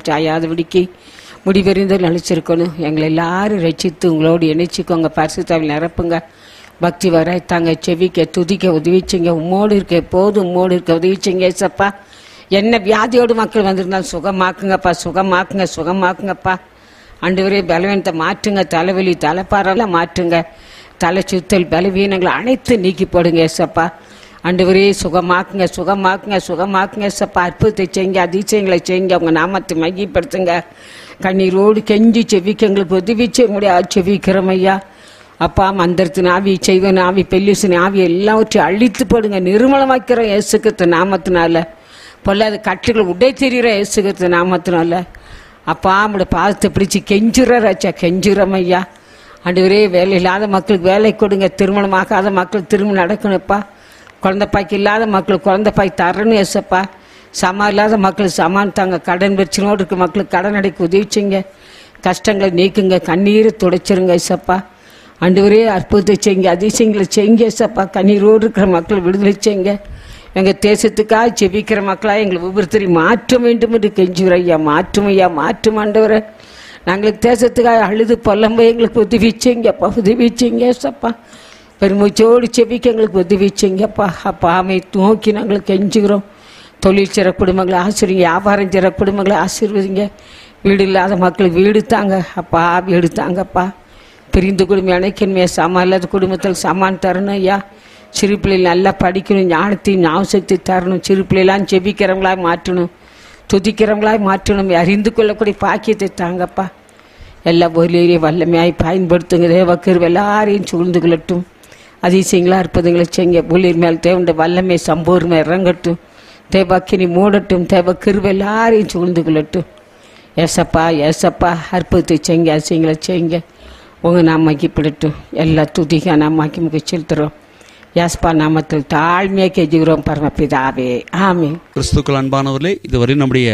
சாயாதபடிக்கு முடிவெறிந்து அழைச்சிருக்கணும் எங்களை எல்லாரும் ரசித்து உங்களோடு இணைச்சிக்கோங்க பரிசுத்தாவில் நிரப்புங்க பக்தி வர தாங்க செவிக்க துதிக்க உதவிச்சிங்க உம்மோடு இருக்க எப்போதும் உம்மோடு இருக்க உதவிச்சிங்க ஏசப்பா என்ன வியாதியோடு மக்கள் வந்திருந்தாலும் சுகமாக்குங்கப்பா சுகமாக்குங்க சுகமாக்குங்கப்பா ஆண்டவரே பலவீனத்தை மாற்றுங்க தலைவலி தலைப்பாரெல்லாம் மாற்றுங்க தலை சுத்தல் பலவீனங்களை அனைத்து நீக்கி போடுங்க ஏசப்பா ஆண்டவரே சுகமாக்குங்க சுகமாக்குங்க சுகமாக்குங்க ஏசப்பா அற்புதத்தை செய்யுங்க அதிசயங்களை செய்யுங்க உங்க நாமத்தை மையப்படுத்துங்க கண்ணீரோடு கெஞ்சி செவிக்க எங்களுக்கு உதவி செய்ய முடியாது செவிக்கிறோம் ஐயா அப்பா மந்திரத்தின் ஆவி செய்வன் ஆவி பெல்லிசின் ஆவி எல்லாவற்றையும் அழித்து போடுங்க நிர்மலமாக்கிறோம் இயேசுக்கு நாமத்தினால பொல்லாத கட்டுகளை உடை தெரிகிற இயேசுக்கு நாமத்தினால அப்பா நம்மளோட பாதத்தை பிடிச்சி கெஞ்சுறாச்சா கெஞ்சுறோம் ஐயா ஆண்டவரே வேலை இல்லாத மக்களுக்கு வேலை கொடுங்க திருமணமாகாத மக்கள் திருமணம் நடக்கணும்ப்பா குழந்தை பாய்க்கு இல்லாத மக்களுக்கு குழந்தை பாய் தரணும் ஏசப்பா சமா இல்லாத மக்களுக்கு சமான் தாங்க கடன் பிரச்சனையோடு இருக்க மக்களுக்கு கடன் அடைக்க உதவிச்சிங்க கஷ்டங்களை நீக்குங்க கண்ணீரை துடைச்சிருங்க ஏசப்பா ஆண்டவரே அற்புதத்தை செய்யுங்க அதிசயங்களை செய்யுங்க ஏசப்பா கண்ணீரோடு இருக்கிற மக்களை விடுதலை செய்யுங்க எங்கள் தேசத்துக்காக செபிக்கிற மக்களாக எங்களை ஒவ்வொருத்தரையும் மாற்ற வேண்டும் என்று கெஞ்சுகிற ஐயா மாற்றும் ஐயா மாற்றும் ஆண்டவரை நாங்களுக்கு தேசத்துக்காக அழுது பொல்லம்ப எங்களுக்கு உதவி செய்யுங்கப்பா உதவி செய்யுங்க ஏசப்பா பெருமூச்சோடு செபிக்க எங்களுக்கு உதவி செய்யுங்கப்பா அப்பா அமை நோக்கி நாங்கள் கெஞ்சுகிறோம் தொழில் செய்கிற குடும்பங்களை ஆசிரிங்க வியாபாரம் செய்கிற குடும்பங்களை ஆசீர்வதிங்க வீடு இல்லாத மக்களுக்கு வீடு தாங்க அப்பா வீடு தாங்கப்பா பிரிந்து குடும்பம் இணைக்கணுமே சாமான் இல்லாத குடும்பத்தில் சாமான் தரணும் ஐயா சிறு பிள்ளைகள் நல்லா படிக்கணும் ஞானத்தையும் ஞாபகத்தை தரணும் சிறு பிள்ளைலாம் செபிக்கிறவங்களாய் மாற்றணும் துதிக்கிறவங்களாய் மாற்றணும் அறிந்து கொள்ளக்கூடிய பாக்கியத்தை தாங்கப்பா எல்லா பொருளையும் வல்லமையாய் பயன்படுத்துங்க தேவக்கருவு எல்லாரையும் சூழ்ந்து கொள்ளட்டும் அதிசயங்களா இருப்பதுங்களை செய்யுங்க புள்ளிர் மேல் தேவண்ட வல்லமை சம்பூர்மை இறங்கட்டும் தேவக்கினி மூடட்டும் தேவ கிருவை எல்லாரையும் சூழ்ந்து கொள்ளட்டும் ஏசப்பா ஏசப்பா அற்புதத்தை செய்யுங்க அதிசயங்களை செய்யுங்க உங்கள் நாமாக்கி பிடிட்டும் எல்லா துதிக நாமாக்கி முக செலுத்துகிறோம் யாஸ்பா நாமத்தில் தாழ்மையாக கெஞ்சுகிறோம் பரமபிதாவே ஆமே கிறிஸ்துக்கள் அன்பானவர்களே இதுவரை நம்முடைய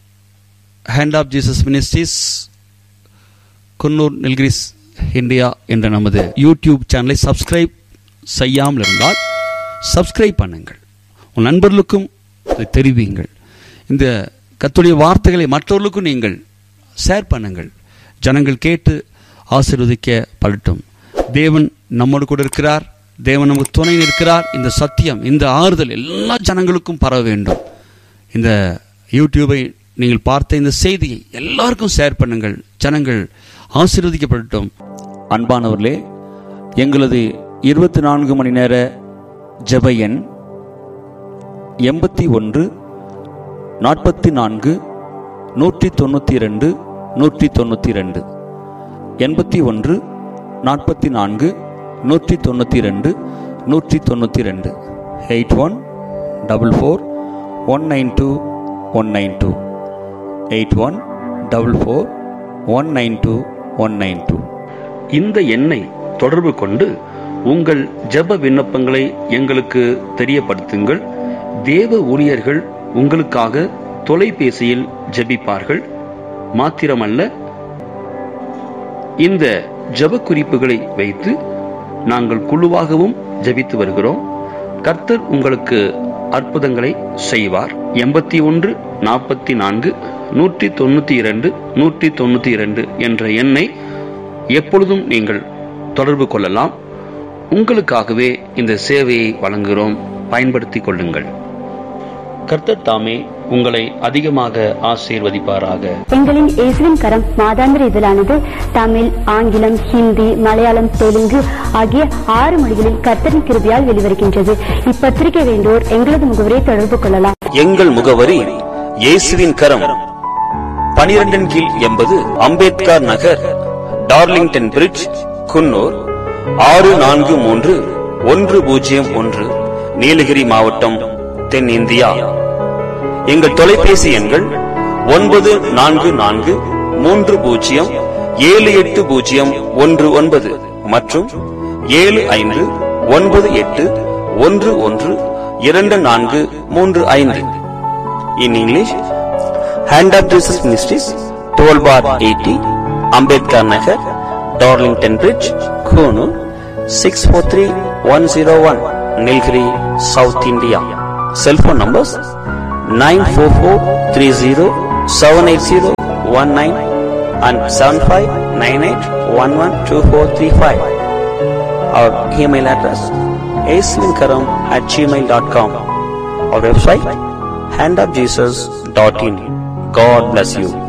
hand of Jesus ministries Coonoor Nilgiris India என்ற நமது யூடியூப் சேனலை சப்ஸ்கிரைப் செய்யாமல் இருந்தால் சப்ஸ்கிரைப் பண்ணுங்கள் உன் நண்பர்களுக்கும் இதை தெரிவியுங்கள் இந்த கத்துடைய வார்த்தைகளை மற்றவர்களுக்கும் நீங்கள் ஷேர் பண்ணுங்கள் ஜனங்கள் கேட்டு ஆசீர்வதிக்க படட்டும் தேவன் நம்மோடு கூட இருக்கிறார் தேவன் நமக்கு துணை இருக்கிறார் இந்த சத்தியம் இந்த ஆறுதல் எல்லா ஜனங்களுக்கும் பரவ வேண்டும் இந்த யூடியூபை நீங்கள் பார்த்த இந்த செய்தியை எல்லாருக்கும் ஷேர் பண்ணுங்கள் ஜனங்கள் ஆசீர்வதிக்கப்படட்டும் அன்பானவர்களே எங்களது இருபத்தி நான்கு மணி நேர ஜெப எண் எண்பத்தி ஒன்று நாற்பத்தி நான்கு நூற்றி தொண்ணூற்றி ரெண்டு நூற்றி தொண்ணூற்றி ரெண்டு எண்பத்தி ஒன்று நாற்பத்தி நான்கு நூற்றி தொண்ணூற்றி ரெண்டு நூற்றி தொண்ணூற்றி ரெண்டு eight one double four one nine two one nine two eight one double four one nine two one nine two இந்த எண்ணை தொடர்பு கொண்டு உங்கள் ஜெப விண்ணப்பங்களை எங்களுக்கு தெரியப்படுத்துங்கள் தேவ ஊழியர்கள் உங்களுக்காக தொலைபேசியில் ஜெபிப்பார்கள் மாத்திரமல்ல இந்த ஜெப குறிப்புகளை வைத்து நாங்கள் குழுவாகவும் ஜெபித்து வருகிறோம் கர்த்தர் உங்களுக்கு அற்புதங்களை செய்வார் எண்பத்தி ஒன்று நாற்பத்தி நான்கு நூற்றி தொண்ணூத்தி இரண்டு நூற்றி தொண்ணூத்தி இரண்டு என்ற எண்ணை எப்பொழுதும் நீங்கள் தொடர்பு கொள்ளலாம் உங்களுக்காகவே இந்த சேவையை வழங்குகிறோம் பயன்படுத்திக் கொள்ளுங்கள் கர்த்தர் தாமே உங்களை அதிகமாக ஆசீர்வதிப்பாராக எங்களின் இயேசுவின் கரம் மாதாந்திர இதழானது தமிழ் ஆங்கிலம் ஹிந்தி மலையாளம் தெலுங்கு ஆகிய ஆறு மொழிகளில் கர்த்தரின் கிருபையால் வெளிவருகின்றது இப்பத்திரிகை வேண்டோர் எங்களது முகவரை தொடர்பு கொள்ளலாம் எங்கள் முகவரி இயேசுவின் கரம் பனிரெண்டின் கீழ் எண்பது அம்பேத்கர் நகர் டார்லிங்டன் பிரிட்ஜ் குன்னூர் ஆறு நான்கு மூன்று ஒன்று பூஜ்ஜியம் ஒன்று நீலகிரி மாவட்டம் தென்னிந்தியா எங்கள் தொலைபேசி எண்கள் ஒன்பது நான்கு நான்கு மூன்று பூஜ்ஜியம் ஏழு எட்டு பூஜ்ஜியம் ஒன்று ஒன்பது மற்றும் ஏழு ஐந்து ஒன்பது எட்டு ஒன்று ஒன்று இரண்டு நான்கு மூன்று ஐந்து in English hand of Jesus ministries twelve bar eighty Ambedkar Nagar Darlington bridge Coonoor six four three one zero one Nilgiri south India cellphone numbers nine four four three zero 78019 and 7598112435. Our email address aswinkaram at gmail.com. Our website handofjesus.in. God bless you.